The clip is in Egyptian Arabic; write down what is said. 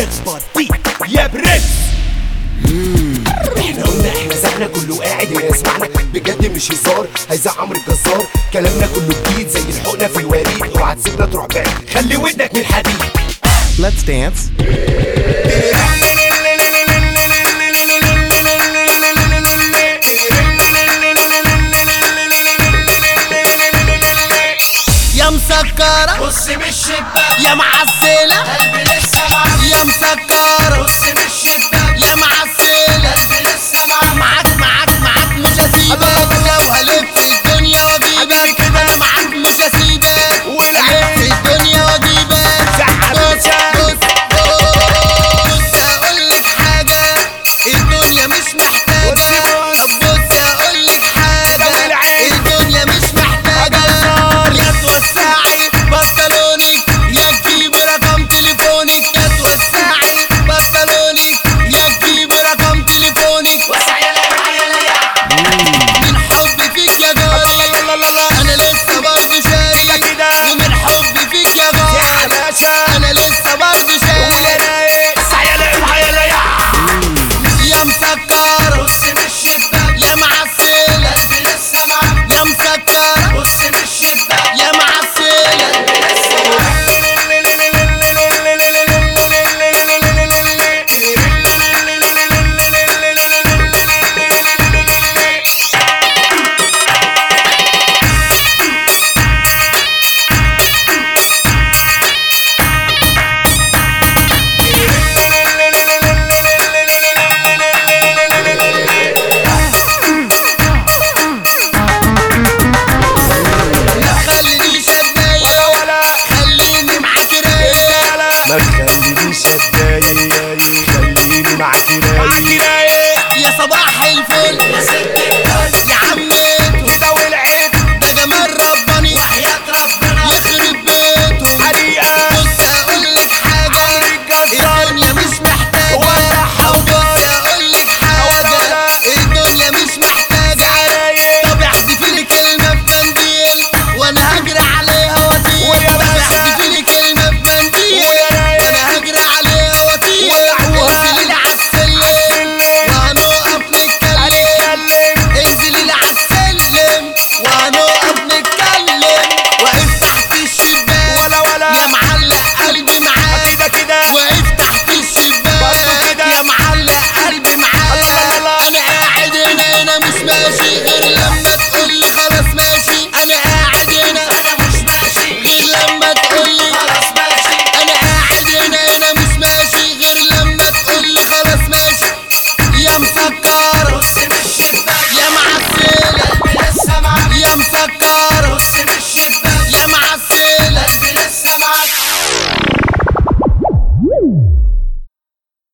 اخبط دي يا برنس احنا قلنا احنا زعنا كله قاعد يسمعنا بجد مش هزار هيزع عمرو الجزار كلامنا كله جديد زي الحقنه في الوريد اوعى تسيبنا تروح بعيد خلي ودنك من الحديد Let's dance. يا مسكرة بص من الشباك يا معسلة قلبي لسه معاك يا مسكرة بص من الشباك يا معسلة قلبي لسه معاك معاك معاك معاك مش هسيبك لو هلف الدنيا واجيبك انا معاك مش هسيبك الف الدنيا واجيبك زعل بص وزعل. بص بص هقول لك حاجة الدنيا مش محتاجة بص بص. طب بص هقول لك حاجة طب العين. الدنيا مش محتاجة يا توسعي بنطلونك يا تجيب رقم تليفونك يا توسعي بنطلونك يا تجيب رقم تليفونك وسع يا ليا يا ليا من حبي فيك يا جاري انا لسه برضه شاري ده كده. ومن حبي فيك يا يا جاري حلاشة